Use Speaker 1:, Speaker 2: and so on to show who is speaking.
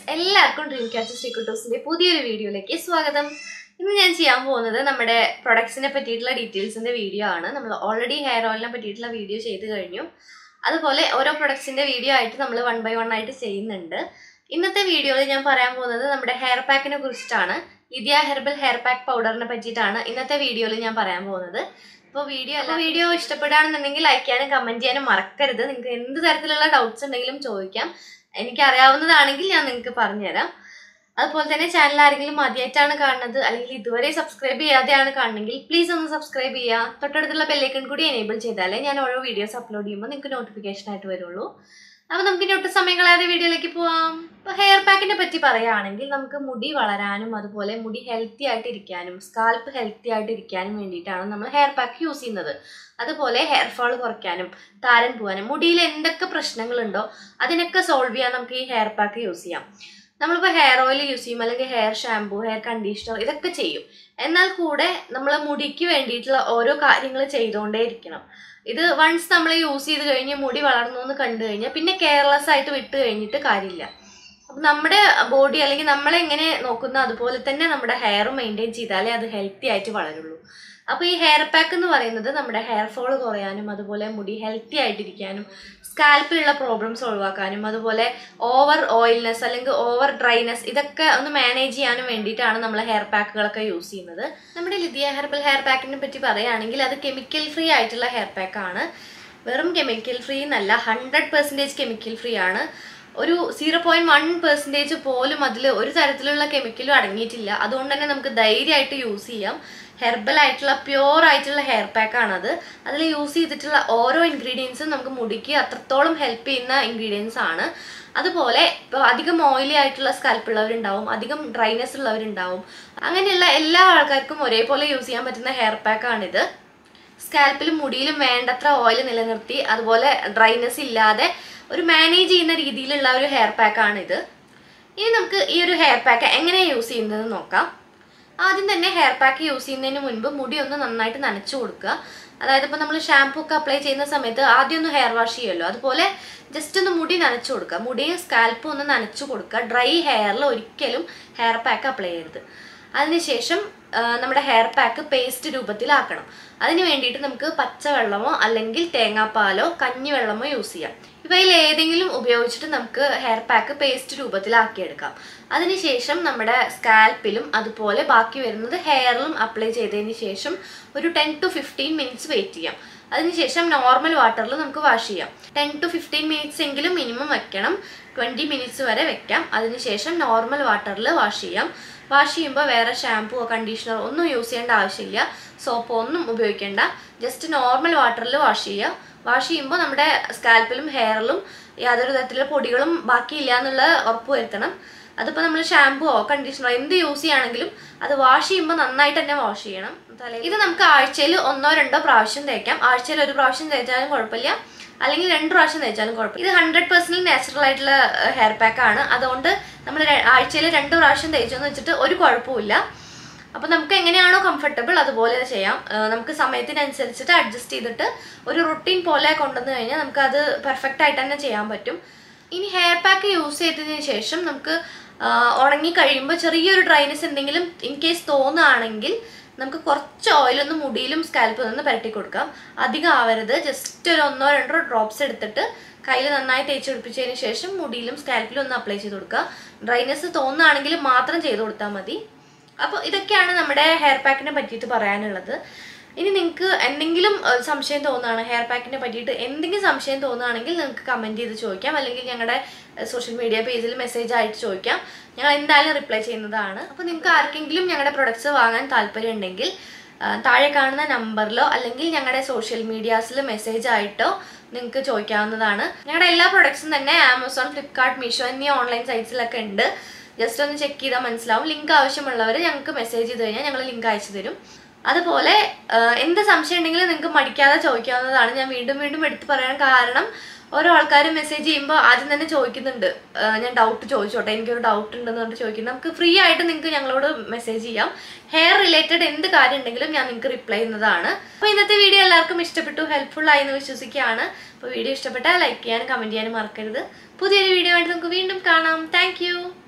Speaker 1: എല്ലാവർക്കും dream catcher സീക്രട്ടോസിന്റെ പുതിയൊരു വീഡിയോയിലേക്ക് സ്വാഗതം ഇന്ന് ഞാൻ ചെയ്യാൻ പോകുന്നത് നമ്മുടെ പ്രൊഡക്ട്സിനെ പറ്റിയിട്ടുള്ള ഡീറ്റെയിൽസിന്റെ വീഡിയോ ആണ് നമ്മൾ ഓൾറെഡി ഹെയർ ഓയിലിനെ പറ്റിയിട്ടുള്ള വീഡിയോ ചെയ്ത് കഴിഞ്ഞു അതുപോലെ ഓരോ പ്രൊഡക്ട്സിന്റെ വീഡിയോ ആയിട്ട് നമ്മൾ വൺ ബൈ വൺ ആയിട്ട് ചെയ്യുന്നുണ്ട് ഇന്നത്തെ വീഡിയോയിൽ ഞാൻ പറയാൻ പോകുന്നത് നമ്മുടെ ഹെയർ പാക്കിനെ കുറിച്ചിട്ടാണ് ലിദിയ ഹെർബൽ ഹെയർ പാക്ക് പൗഡറിനെ പറ്റിയിട്ടാണ് ഇന്നത്തെ വീഡിയോയിൽ ഞാൻ പറയാൻ പോകുന്നത് അപ്പോൾ വീഡിയോ അല്ല വീഡിയോ ഇഷ്ടപ്പെടുകയാണെന്നുണ്ടെങ്കിൽ ലൈക്ക് ചെയ്യാനും കമന്റ് ചെയ്യാനും മറക്കരുത് നിങ്ങൾക്ക് എന്ത് തരത്തിലുള്ള ഡൗട്ട്സ് ഉണ്ടെങ്കിലും ചോദിക്കാം എനിക്ക് അറിയാവുന്നതാണെങ്കിൽ ഞാൻ നിങ്ങൾക്ക് പറഞ്ഞുതരാം അതുപോലെ തന്നെ ചാനൽ ആരെങ്കിലും ആദ്യമായിട്ടാണ് കാണുന്നത് അല്ലെങ്കിൽ ഇതുവരെ സബ്സ്ക്രൈബ് ചെയ്യാതെയാണ് കാണുന്നെങ്കിൽ പ്ലീസ് ഒന്ന് സബ്സ്ക്രൈബ് ചെയ്യുക തൊട്ടടുത്തുള്ള ബെല്ലൈക്കൺ കൂടി എനേബിൾ ചെയ്താലേ ഞാൻ ഓരോ വീഡിയോസ് അപ്ലോഡ് ചെയ്യുമ്പോൾ നിങ്ങൾക്ക് നോട്ടിഫിക്കേഷൻ ആയിട്ട് വരുള്ളൂ അപ്പോൾ നമുക്ക് ഇനി ഒട്ടും സമയം കളയാതെ വീഡിയോയിലേക്ക് പോവാം ഇപ്പോൾ ഹെയർ പാക്കിനെ പറ്റി പറയുകയാണെങ്കിൽ നമുക്ക് മുടി വളരാനും അതുപോലെ മുടി ഹെൽത്തി ആയിട്ട് ഇരിക്കാനും സ്കാൽപ്പ് ഹെൽത്തി ആയിട്ട് ഇരിക്കാനും വേണ്ടിയിട്ടാണ് നമ്മൾ ഹെയർ പാക്ക് യൂസ് ചെയ്യുന്നത് അതുപോലെ ഹെയർ ഫാൾ കുറയ്ക്കാനും താരൻ പോകാനും മുടിയിൽ എന്തൊക്കെ പ്രശ്നങ്ങളുണ്ടോ അതിനൊക്കെ സോൾവ് ചെയ്യാൻ നമുക്ക് ഈ ഹെയർ പാക്ക് യൂസ് ചെയ്യാം നമ്മളിപ്പോൾ ഹെയർ ഓയിൽ യൂസ് ചെയ്യും അല്ലെങ്കിൽ ഹെയർ ഷാമ്പു ഹെയർ കണ്ടീഷണർ ഇതൊക്കെ ചെയ്യും എന്നാൽ കൂടെ നമ്മൾ മുടിക്ക് വേണ്ടിയിട്ടുള്ള ഓരോ കാര്യങ്ങൾ ചെയ്തുകൊണ്ടേ ഇരിക്കണം ഇത് വൺസ് നമ്മൾ യൂസ് ചെയ്ത് കഴിഞ്ഞ് മുടി വളർന്നു എന്ന് കണ്ടു കഴിഞ്ഞാൽ പിന്നെ കെയർലെസ് ആയിട്ട് വിട്ട് കഴിഞ്ഞിട്ട് കാര്യമില്ല അപ്പം നമ്മുടെ ബോഡി അല്ലെങ്കിൽ നമ്മളെ എങ്ങനെ നോക്കുന്ന അതുപോലെ തന്നെ നമ്മുടെ ഹെയർ മെയിൻറ്റെയിൻ ചെയ്താലേ അത് ഹെൽത്തി ആയിട്ട് വളരുള്ളൂ അപ്പോൾ ഈ ഹെയർ പാക്ക് എന്ന് പറയുന്നത് നമ്മുടെ ഹെയർ ഫോൾ കുറയാനും അതുപോലെ മുടി ഹെൽത്തി ആയിട്ടിരിക്കാനും സ്കാൽപ്പിലുള്ള പ്രോബ്ലംസ് ഒഴിവാക്കാനും അതുപോലെ ഓവർ ഓയിൽനെസ് അല്ലെങ്കിൽ ഓവർ ഡ്രൈനെസ് ഇതൊക്കെ ഒന്ന് മാനേജ് ചെയ്യാനും വേണ്ടിയിട്ടാണ് നമ്മൾ ഹെയർ പാക്കുകളൊക്കെ യൂസ് ചെയ്യുന്നത് നമ്മുടെ ലിതിയ ഹെർബൽ ഹെയർ പാക്കിനെ പറ്റി പറയുകയാണെങ്കിൽ അത് കെമിക്കൽ ഫ്രീ ആയിട്ടുള്ള ഹെയർ പാക്കാണ് വെറും കെമിക്കൽ ഫ്രീ എന്നല്ല ഹൺഡ്രഡ് പെർസെൻറ്റേജ് കെമിക്കൽ ഫ്രീ ആണ് ഒരു സീറോ പോയിന്റ് വൺ പെർസെൻറ്റേജ് പോലും അതിൽ ഒരു തരത്തിലുള്ള കെമിക്കലും അടങ്ങിയിട്ടില്ല അതുകൊണ്ട് തന്നെ നമുക്ക് ധൈര്യമായിട്ട് യൂസ് ചെയ്യാം ഹെർബൽ ആയിട്ടുള്ള പ്യുവർ ആയിട്ടുള്ള ഹെയർ പാക്ക് ആണത് അതിൽ യൂസ് ചെയ്തിട്ടുള്ള ഓരോ ഇൻഗ്രീഡിയൻസും നമുക്ക് മുടിക്ക് അത്രത്തോളം ഹെൽപ്പ് ചെയ്യുന്ന ഇൻഗ്രീഡിയൻസ് ആണ് അതുപോലെ ഇപ്പോൾ അധികം ഓയിലി ആയിട്ടുള്ള സ്കാൽപ്പ് ഉള്ളവരുണ്ടാവും അധികം ഡ്രൈനെസ് ഉള്ളവരുണ്ടാവും അങ്ങനെയുള്ള എല്ലാ ആൾക്കാർക്കും ഒരേപോലെ യൂസ് ചെയ്യാൻ പറ്റുന്ന ഹെയർ പാക്ക് ആണിത് സ്കാൽപ്പിലും മുടിയിലും വേണ്ടത്ര ഓയിൽ നിലനിർത്തി അതുപോലെ ഡ്രൈനെസ് ഇല്ലാതെ ഒരു മാനേജ് ചെയ്യുന്ന രീതിയിലുള്ള ഒരു ഹെയർ പാക്ക് ആണിത് ഇനി നമുക്ക് ഈ ഒരു ഹെയർ പാക്ക് എങ്ങനെയാണ് യൂസ് ചെയ്യുന്നത് നോക്കാം ആദ്യം തന്നെ ഹെയർ പാക്ക് യൂസ് ചെയ്യുന്നതിന് മുൻപ് മുടി ഒന്ന് നന്നായിട്ട് നനച്ചു കൊടുക്കുക അതായത് ഇപ്പോൾ നമ്മൾ ഷാംപൂ ഒക്കെ അപ്ലൈ ചെയ്യുന്ന സമയത്ത് ആദ്യം ഒന്ന് ഹെയർ വാഷ് ചെയ്യുമല്ലോ അതുപോലെ ജസ്റ്റ് ഒന്ന് മുടി നനച്ചു കൊടുക്കുക മുടിയും സ്കാൽപ്പും ഒന്ന് നനച്ചു കൊടുക്കുക ഡ്രൈ ഹെയറിൽ ഒരിക്കലും ഹെയർ പാക്ക് അപ്ലൈ ചെയ്യരുത് അതിനുശേഷം നമ്മുടെ ഹെയർ പാക്ക് പേസ്റ്റ് രൂപത്തിലാക്കണം അതിന് വേണ്ടിയിട്ട് നമുക്ക് പച്ചവെള്ളമോ അല്ലെങ്കിൽ തേങ്ങാപ്പാലോ കഞ്ഞിവെള്ളമോ യൂസ് ചെയ്യാം ഇവയിൽ ഏതെങ്കിലും ഉപയോഗിച്ചിട്ട് നമുക്ക് ഹെയർ പാക്ക് പേസ്റ്റ് രൂപത്തിലാക്കിയെടുക്കാം അതിനുശേഷം നമ്മുടെ സ്കാൽപ്പിലും അതുപോലെ ബാക്കി വരുന്നത് ഹെയറിലും അപ്ലൈ ചെയ്തതിന് ശേഷം ഒരു ten to fifteen minutes wait ചെയ്യാം അതിനുശേഷം നോർമൽ വാട്ടറിൽ നമുക്ക് വാഷ് ചെയ്യാം ടെൻ ടു ഫിഫ്റ്റീൻ മിനിറ്റ്സ് എങ്കിലും മിനിമം വെക്കണം ട്വൻറ്റി മിനിറ്റ്സ് വരെ വെക്കാം അതിനുശേഷം നോർമൽ വാട്ടറിൽ വാഷ് ചെയ്യാം വാഷ് ചെയ്യുമ്പോൾ വേറെ ഷാമ്പുവോ കണ്ടീഷണറോ ഒന്നും യൂസ് ചെയ്യേണ്ട ആവശ്യമില്ല സോപ്പോ ഒന്നും ഉപയോഗിക്കേണ്ട ജസ്റ്റ് നോർമൽ വാട്ടറിൽ വാഷ് ചെയ്യുക വാഷ് ചെയ്യുമ്പോൾ നമ്മുടെ സ്കാൽപ്പിലും ഹെയറിലും യാതൊരു തരത്തിലുള്ള പൊടികളും ബാക്കിയില്ല എന്നുള്ള ഉറപ്പ് വരുത്തണം അതിപ്പോൾ നമ്മൾ ഷാമ്പുവോ കണ്ടീഷണറോ എന്ത് യൂസ് ചെയ്യുകയാണെങ്കിലും അത് വാഷ് ചെയ്യുമ്പോൾ നന്നായിട്ട് തന്നെ വാഷ് ചെയ്യണം തലയിൽ ഇത് നമുക്ക് ആഴ്ചയിൽ ഒന്നോ രണ്ടോ പ്രാവശ്യം തേക്കാം ആഴ്ചയിൽ ഒരു പ്രാവശ്യം തേച്ചാലും കുഴപ്പമില്ല അല്ലെങ്കിൽ രണ്ട് പ്രാവശ്യം തേച്ചാലും കുഴപ്പമില്ല ഇത് ഹൺഡ്രഡ് പെർസെന്റ് നാച്ചുറൽ ആയിട്ടുള്ള ഹെയർ പാക്ക് ആണ് അതുകൊണ്ട് നമ്മൾ ആഴ്ചയിൽ രണ്ട് പ്രാവശ്യം തേച്ചെന്ന് വെച്ചിട്ട് ഒരു കുഴപ്പമില്ല അപ്പോൾ നമുക്ക് എങ്ങനെയാണോ കംഫർട്ടബിൾ അതുപോലെ ചെയ്യാം നമുക്ക് സമയത്തിനനുസരിച്ചിട്ട് അഡ്ജസ്റ്റ് ചെയ്തിട്ട് ഒരു റുട്ടീൻ പോലെ കൊണ്ടുവന്നു കഴിഞ്ഞാൽ നമുക്ക് അത് പെർഫെക്റ്റ് ആയിട്ട് തന്നെ ചെയ്യാൻ പറ്റും ഇനി ഹെയർ പാക്ക് യൂസ് ചെയ്തതിന് ശേഷം നമുക്ക് ഉണങ്ങി കഴിയുമ്പോൾ ചെറിയൊരു ഡ്രൈനെസ് എന്തെങ്കിലും ഇൻ കേസ് തോന്നുകയാണെങ്കിൽ നമുക്ക് കുറച്ച് ഓയിലൊന്ന് മുടിയിലും സ്കാൽപ്പിൽ നിന്ന് പരട്ടി കൊടുക്കാം അധികം ആവരുത് ജസ്റ്റ് ഒരു ഒന്നോ രണ്ടോ ഡ്രോപ്സ് എടുത്തിട്ട് കയ്യിൽ നന്നായി തേച്ച് പിടിപ്പിച്ചതിന് ശേഷം മുടിയിലും സ്കാൽപ്പിലും ഒന്ന് അപ്ലൈ ചെയ്ത് കൊടുക്കുക ഡ്രൈനെസ് തോന്നുകയാണെങ്കിൽ മാത്രം ചെയ്ത് കൊടുത്താൽ മതി അപ്പോൾ ഇതൊക്കെയാണ് നമ്മുടെ ഹെയർ പാക്കിനെ പറ്റിയിട്ട് പറയാനുള്ളത് ഇനി നിങ്ങൾക്ക് എന്തെങ്കിലും സംശയം തോന്നുകയാണ് ഹെയർ പാക്കിനെ പറ്റിയിട്ട് എന്തെങ്കിലും സംശയം തോന്നുകയാണെങ്കിൽ നിങ്ങൾക്ക് കമൻറ്റ് ചെയ്ത് ചോദിക്കാം അല്ലെങ്കിൽ ഞങ്ങളുടെ സോഷ്യൽ മീഡിയ പേജിൽ മെസ്സേജ് ആയിട്ട് ചോദിക്കാം ഞങ്ങൾ എന്തായാലും റിപ്ലൈ ചെയ്യുന്നതാണ് അപ്പോൾ നിങ്ങൾക്ക് ആർക്കെങ്കിലും ഞങ്ങളുടെ പ്രൊഡക്ട്സ് വാങ്ങാൻ താല്പര്യം ഉണ്ടെങ്കിൽ താഴെ കാണുന്ന നമ്പറിലോ അല്ലെങ്കിൽ ഞങ്ങളുടെ സോഷ്യൽ മീഡിയാസിൽ മെസ്സേജ് ആയിട്ടോ നിങ്ങൾക്ക് ചോദിക്കാവുന്നതാണ് ഞങ്ങളുടെ എല്ലാ പ്രൊഡക്ട്സും തന്നെ ആമസോൺ ഫ്ലിപ്കാർട്ട് മീഷോ എന്നീ ഓൺലൈൻ സൈറ്റ്സിലൊക്കെ ഉണ്ട് ജസ്റ്റ് ഒന്ന് ചെക്ക് ചെയ്താൽ മനസ്സിലാവും ലിങ്ക് ആവശ്യമുള്ളവർ ഞങ്ങൾക്ക് മെസ്സേജ് ചെയ്ത് കഴിഞ്ഞാൽ ഞങ്ങൾ ലിങ്ക് അയച്ചു തരും അതുപോലെ എന്ത് സംശയം ഉണ്ടെങ്കിലും നിങ്ങൾക്ക് മടിക്കാതെ ചോദിക്കാവുന്നതാണ് ഞാൻ വീണ്ടും വീണ്ടും എടുത്തു പറയാൻ കാരണം ഓരോ ആൾക്കാരും മെസ്സേജ് ചെയ്യുമ്പോൾ ആദ്യം തന്നെ ചോദിക്കുന്നുണ്ട് ഞാൻ ഡൗട്ട് ചോദിച്ചോട്ടെ എനിക്കൊരു ഡൗട്ട് ഉണ്ടെന്ന് പറഞ്ഞിട്ട് ചോദിക്കുന്നത് നമുക്ക് ഫ്രീ ആയിട്ട് നിങ്ങൾക്ക് ഞങ്ങളോട് മെസ്സേജ് ചെയ്യാം ഹെയർ റിലേറ്റഡ് എന്ത് കാര്യം ഉണ്ടെങ്കിലും ഞാൻ നിങ്ങൾക്ക് റിപ്ലൈ ചെയ്യുന്നതാണ് അപ്പോൾ ഇന്നത്തെ വീഡിയോ എല്ലാവർക്കും ഇഷ്ടപ്പെട്ടു ഹെൽപ്ഫുൾ ആയി എന്ന് വിശ്വസിക്കുകയാണ് അപ്പോൾ വീഡിയോ ഇഷ്ടപ്പെട്ടാൽ ലൈക്ക് ചെയ്യാനും കമൻറ്റ് ചെയ്യാനും മറക്കരുത് പുതിയൊരു വീഡിയോ ആയിട്ട് നമുക്ക് വീണ്ടും കാണാം താങ്ക്